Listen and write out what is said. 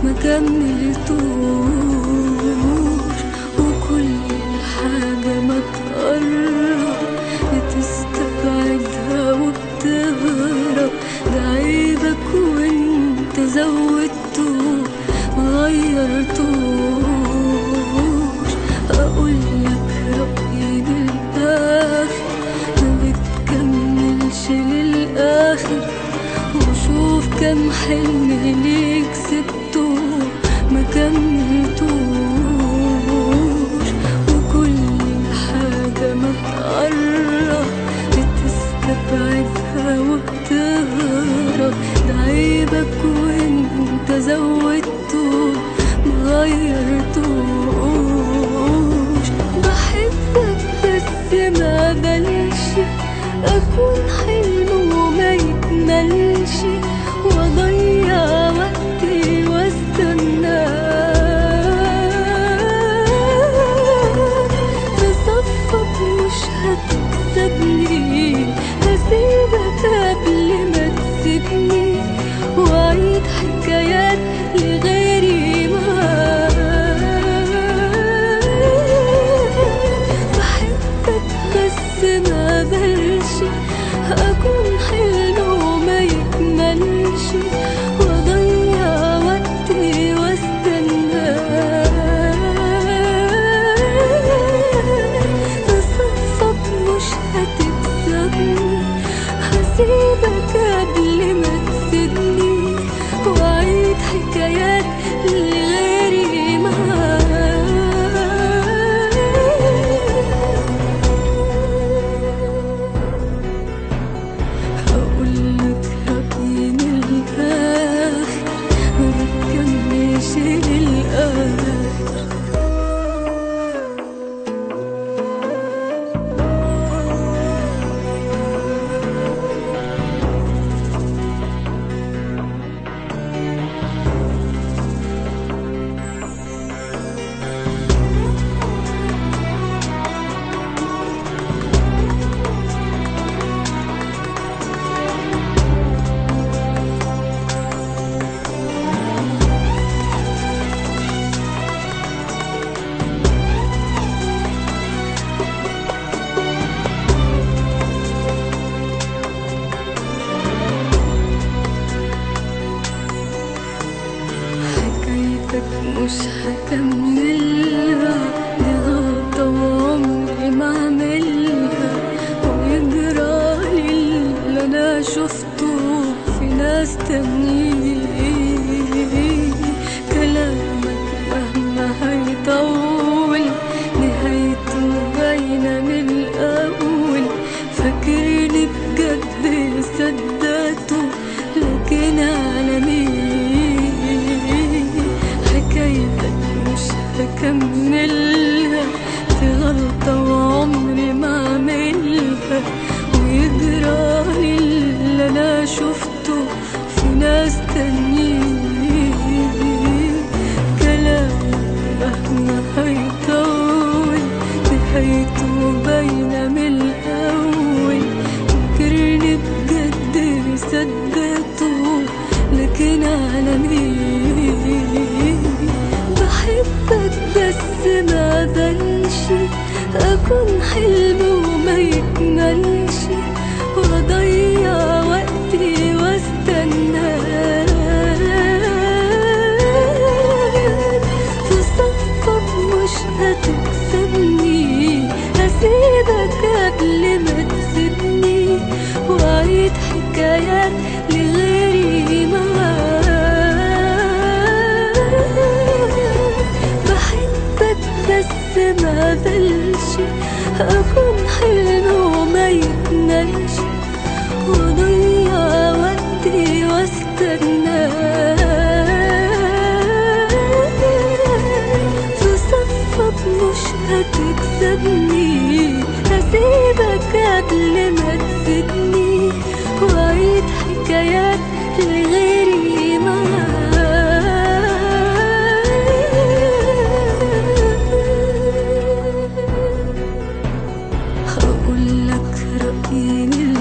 ما كملتوش وكل حاجة ما تقرب بتستبعدها وبتهرب ده عيبك وانت زودته مغيرتوش اقولك رأيي للآخر ما بتكملش للآخر وشوف كم حلم ليك سبته ما كملتوش وكل حاجة ما تقرب بتستبعدها وبتهرب ده عيبك وانت زودته مغيرتوش بحبك بس ما بلش أكون حلم وما يكملش وأضيع وقتي واستناك بصفك مش هتكسبني هسيبك قبل ما تسيبني وأعيد حكايات لغيري معاك بحبك بس ما بلش أكون حلو وما يكملش وأضيع وقتي واستناك بصفك مش هتكسبني هسيبك قبل ما تسيبني وأعيد حكايات لغيري معاك هقولك رأيي من الآخر ما بتكملش للآخر حكايتك مش هكملها دي غلطة وعمري ما اعملها ويجرالي اللي انا شفته في ناس تانيين كلامك مهما هيطول نهايته باينة من الأول فاكرني بجد صدقته لكن على مين حكايتك مش هكملها دي غلطة وعمري ما اعملها ويجرالي اللي انا شفته في ناس تانيين كلامك مهما هيطول نهايته باينة من الأول فكرني بجد صدقته لكن على مين بحبك بس ما بلش أكون حلم وما يكملش وأضيع وقتي واستناك في صفك مش هتكسبني هسيبك قبل ما تسيبني وأعيد حكايات لغيري معاك بحبك بس ما بلش أكون حلم وما يكملش وأضيع وقتي واستناك في صفك مش هتكسبني هسيبك قبل ما تسيبني وأعيد حكايات لغيري معاك هقولك رأيي من